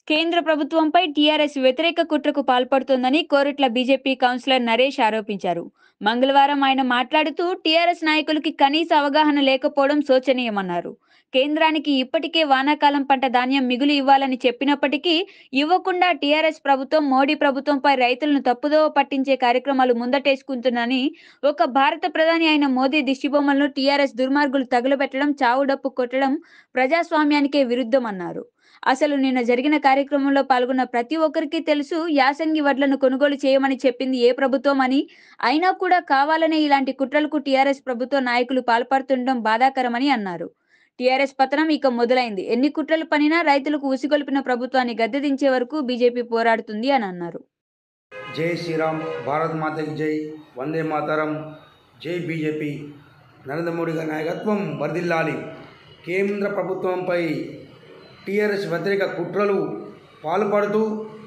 కేంద్ర ప్రభుత్వంపై టీఆర్ఎస్ వ్యతిరేక కుట్రకు పాల్పడుతోందని కోరుట్ల బీజేపీ కౌన్సిలర్ నరేష్ ఆరోపించారు మంగళవారం ఆయన మాట్లాడుతూ టీఆర్ఎస్ నాయకులకి కనీస అవగాహన లేకపోవడం శోచనీయమన్నారు కేంద్రానికి ఇప్పటికే వానాకాలం పంట ధాన్యం మిగులు ఇవ్వాలని చెప్పినప్పటికీ ఇవ్వకుండా టీఆర్ఎస్ ప్రభుత్వం మోడీ ప్రభుత్వంపై రైతులను తప్పుదోవ పట్టించే కార్యక్రమాలు ముందటేసుకుంటుందని ఒక భారత ప్రధాని అయిన మోదీ దిష్టిబొమ్మలను టీఆర్ఎస్ దుర్మార్గులు తగులబెట్టడం చావుడప్పు కొట్టడం ప్రజాస్వామ్యానికే విరుద్ధమన్నారు అసలు నిన్న జరిగిన కార్యక్రమంలో పాల్గొన్న ప్రతి ఒక్కరికి తెలుసు యాసంగి వడ్లను కొనుగోలు చేయమని చెప్పింది ఏ ప్రభుత్వం అని అయినా కూడా కావాలనే ఇలాంటి కుట్రలకు టీఆర్ఎస్ ప్రభుత్వ నాయకులు పాల్పడుతుండడం బాధాకరమని అన్నారు టీఆర్ఎస్ పతనం ఇక మొదలైంది ఎన్ని కుట్రలు పనినా రైతులకు ఉసిగొల్పిన ప్రభుత్వాన్ని గద్దెదించే వరకు బీజేపీ పోరాడుతుంది అని అన్నారు జై శ్రీరామ్ భారత్ మాతకి జై వందే మాతరం జై బీజేపీ నరేంద్ర మోడీ గారి నాయకత్వం వర్ధిల్లాలి కేంద్ర ప్రభుత్వంపై టీఆర్ఎస్ వ్యతిరేక కుట్రలు పాల్పడుతూ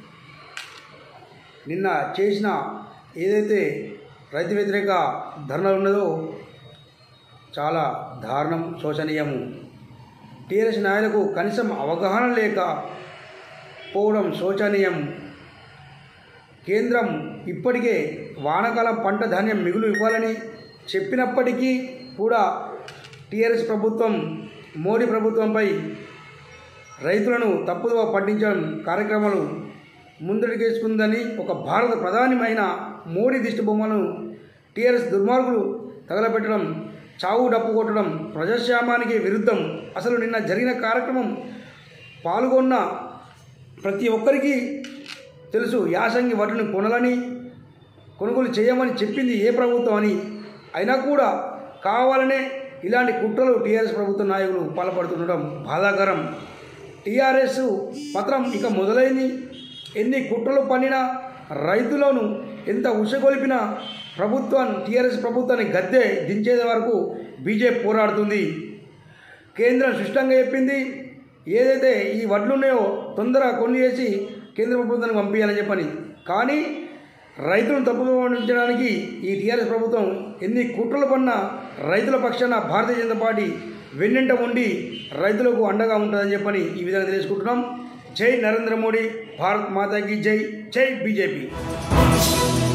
నిన్న చేసిన ఏదైతే రైతు వ్యతిరేక ధర్నాలు ఉన్నదో చాలా దారుణం శోచనీయము టీఆర్ఎస్ నాయకులకు కనీసం అవగాహన లేక పోవడం శోచనీయం కేంద్రం ఇప్పటికే వానాకాలం పంట ధాన్యం మిగులు ఇవ్వాలని చెప్పినప్పటికీ కూడా టీఆర్ఎస్ ప్రభుత్వం మోడీ ప్రభుత్వంపై రైతులను తప్పుదోవ పట్టించడం కార్యక్రమాలు ముందడిగేసుకుందని ఒక భారత ప్రధానమైన మోడీ దిష్టి బొమ్మను టీఆర్ఎస్ దుర్మార్గులు తగలబెట్టడం చావు డప్పు కొట్టడం ప్రజాస్వామ్యానికి విరుద్ధం అసలు నిన్న జరిగిన కార్యక్రమం పాల్గొన్న ప్రతి ఒక్కరికి తెలుసు యాసంగి వడ్లను కొనాలని కొనుగోలు చేయమని చెప్పింది ఏ ప్రభుత్వం అని అయినా కూడా కావాలనే ఇలాంటి కుట్రలు టీఆర్ఎస్ ప్రభుత్వ నాయకులు పాల్పడుతుండడం బాధాకరం టీఆర్ఎస్ పత్రం ఇక మొదలైంది ఎన్ని కుట్రలు పన్నినా రైతులను ఎంత ఉషగొలిపినా ప్రభుత్వాన్ని టీఆర్ఎస్ ప్రభుత్వాన్ని గద్దె దించేది వరకు బీజేపీ పోరాడుతుంది కేంద్రం స్పష్టంగా చెప్పింది ఏదైతే ఈ వడ్లు ఉన్నాయో తొందరగా కొన్ని చేసి కేంద్ర ప్రభుత్వానికి పంపించాలని చెప్పని కానీ రైతులను తప్పుకోవడానికి ఈ టీఆర్ఎస్ ప్రభుత్వం ఎన్ని కుట్రలు పన్నా రైతుల పక్షాన భారతీయ జనతా పార్టీ వెన్నెంట ఉండి రైతులకు అండగా ఉంటుందని చెప్పని ఈ విధంగా తెలుసుకుంటున్నాం జై నరేంద్ర మోడీ భారత్ మాతాకి జై జై బీజేపీ